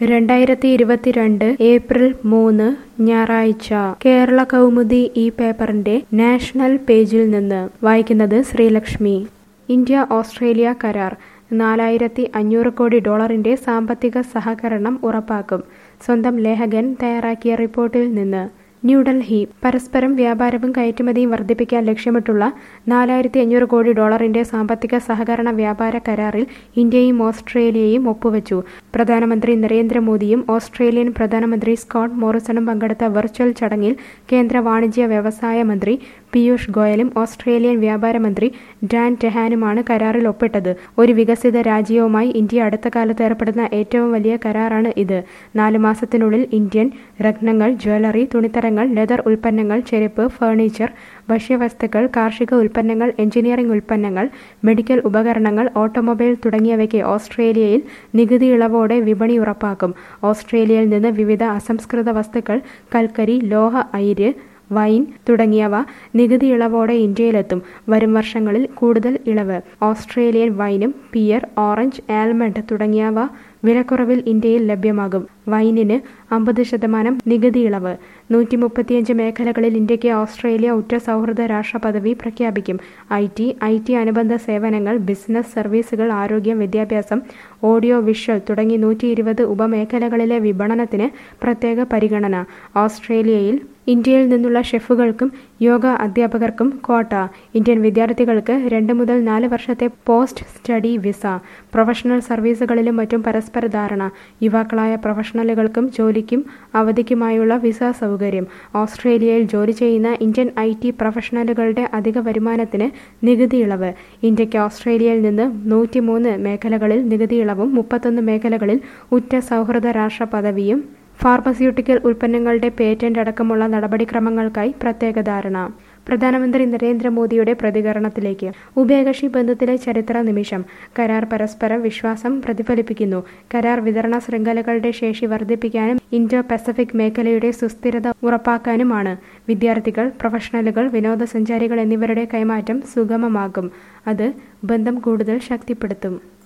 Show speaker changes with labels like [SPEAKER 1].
[SPEAKER 1] രണ്ടായിരത്തി ഇരുപത്തിരണ്ട് ഏപ്രിൽ മൂന്ന് ഞായറാഴ്ച കേരള കൗമുദി ഈ പേപ്പറിന്റെ നാഷണൽ പേജിൽ നിന്ന് വായിക്കുന്നത് ശ്രീലക്ഷ്മി ഇന്ത്യ ഓസ്ട്രേലിയ കരാർ നാലായിരത്തി അഞ്ഞൂറ് കോടി ഡോളറിന്റെ സാമ്പത്തിക സഹകരണം ഉറപ്പാക്കും സ്വന്തം ലേഖകൻ തയ്യാറാക്കിയ റിപ്പോർട്ടിൽ നിന്ന് ന്യൂഡൽഹി പരസ്പരം വ്യാപാരവും കയറ്റുമതിയും വർദ്ധിപ്പിക്കാൻ ലക്ഷ്യമിട്ടുള്ള നാലായിരത്തി അഞ്ഞൂറ് കോടി ഡോളറിന്റെ സാമ്പത്തിക സഹകരണ വ്യാപാര കരാറിൽ ഇന്ത്യയും ഓസ്ട്രേലിയയും ഒപ്പുവച്ചു പ്രധാനമന്ത്രി നരേന്ദ്രമോദിയും ഓസ്ട്രേലിയൻ പ്രധാനമന്ത്രി സ്കോട്ട് മോറിസണും പങ്കെടുത്ത വെർച്വൽ ചടങ്ങിൽ കേന്ദ്ര വാണിജ്യ വ്യവസായ മന്ത്രി പീയൂഷ് ഗോയലും ഓസ്ട്രേലിയൻ വ്യാപാര മന്ത്രി ഡാൻ ടെഹാനുമാണ് കരാറിൽ ഒപ്പിട്ടത് ഒരു വികസിത രാജ്യവുമായി ഇന്ത്യ അടുത്ത കാലത്ത് ഏർപ്പെടുന്ന ഏറ്റവും വലിയ കരാറാണ് ഇത് നാല് മാസത്തിനുള്ളിൽ ഇന്ത്യൻ രത്നങ്ങൾ ജ്വല്ലറി തുണിത്തരങ്ങൾ ലെതർ ഉൽപ്പന്നങ്ങൾ ചെരുപ്പ് ഫർണിച്ചർ ഭക്ഷ്യവസ്തുക്കൾ കാർഷിക ഉൽപ്പന്നങ്ങൾ എഞ്ചിനീയറിംഗ് ഉൽപ്പന്നങ്ങൾ മെഡിക്കൽ ഉപകരണങ്ങൾ ഓട്ടോമൊബൈൽ തുടങ്ങിയവയ്ക്ക് ഓസ്ട്രേലിയയിൽ നികുതി ഇളവോടെ വിപണി ഉറപ്പാക്കും ഓസ്ട്രേലിയയിൽ നിന്ന് വിവിധ അസംസ്കൃത വസ്തുക്കൾ കൽക്കരി ലോഹ അയിര് വൈൻ തുടങ്ങിയവ നികുതി ഇളവോടെ ഇന്ത്യയിലെത്തും വരും വർഷങ്ങളിൽ കൂടുതൽ ഇളവ് ഓസ്ട്രേലിയൻ വൈനും പിയർ ഓറഞ്ച് ആൽമണ്ട് തുടങ്ങിയവ വിലക്കുറവിൽ ഇന്ത്യയിൽ ലഭ്യമാകും വൈനിന് അമ്പത് ശതമാനം നികുതി ഇളവ് നൂറ്റി മുപ്പത്തിയഞ്ച് മേഖലകളിൽ ഇന്ത്യക്ക് ഓസ്ട്രേലിയ ഉറ്റ സൗഹൃദ രാഷ്ട്ര പദവി പ്രഖ്യാപിക്കും ഐ ടി ഐ ടി അനുബന്ധ സേവനങ്ങൾ ബിസിനസ് സർവീസുകൾ ആരോഗ്യം വിദ്യാഭ്യാസം ഓഡിയോ വിഷ്വൽ തുടങ്ങി നൂറ്റി ഇരുപത് ഉപമേഖലകളിലെ വിപണനത്തിന് പ്രത്യേക പരിഗണന ഓസ്ട്രേലിയയിൽ ഇന്ത്യയിൽ നിന്നുള്ള ഷെഫുകൾക്കും യോഗ അധ്യാപകർക്കും ക്വാട്ട ഇന്ത്യൻ വിദ്യാർത്ഥികൾക്ക് രണ്ട് മുതൽ നാല് വർഷത്തെ പോസ്റ്റ് സ്റ്റഡി വിസ പ്രൊഫഷണൽ സർവീസുകളിലും മറ്റും പരസ്പര ധാരണ യുവാക്കളായ പ്രൊഫഷണലുകൾക്കും ജോലിക്കും അവധിക്കുമായുള്ള വിസ സൗകര്യം ഓസ്ട്രേലിയയിൽ ജോലി ചെയ്യുന്ന ഇന്ത്യൻ ഐ ടി പ്രൊഫഷണലുകളുടെ അധിക വരുമാനത്തിന് നികുതി ഇളവ് ഇന്ത്യക്ക് ഓസ്ട്രേലിയയിൽ നിന്ന് നൂറ്റിമൂന്ന് മേഖലകളിൽ നികുതി ഇളവും മുപ്പത്തൊന്ന് മേഖലകളിൽ ഉറ്റ സൗഹൃദ രാഷ്ട്ര പദവിയും ഫാർമസ്യൂട്ടിക്കൽ ഉൽപ്പന്നങ്ങളുടെ പേറ്റന്റ് അടക്കമുള്ള നടപടിക്രമങ്ങൾക്കായി പ്രത്യേക ധാരണ പ്രധാനമന്ത്രി നരേന്ദ്രമോദിയുടെ പ്രതികരണത്തിലേക്ക് ഉഭയകക്ഷി ബന്ധത്തിലെ ചരിത്ര നിമിഷം കരാർ പരസ്പര വിശ്വാസം പ്രതിഫലിപ്പിക്കുന്നു കരാർ വിതരണ ശൃംഖലകളുടെ ശേഷി വർദ്ധിപ്പിക്കാനും ഇൻഡോ പസഫിക് മേഖലയുടെ സുസ്ഥിരത ഉറപ്പാക്കാനുമാണ് വിദ്യാർത്ഥികൾ പ്രൊഫഷണലുകൾ വിനോദസഞ്ചാരികൾ എന്നിവരുടെ കൈമാറ്റം സുഗമമാകും അത് ബന്ധം കൂടുതൽ ശക്തിപ്പെടുത്തും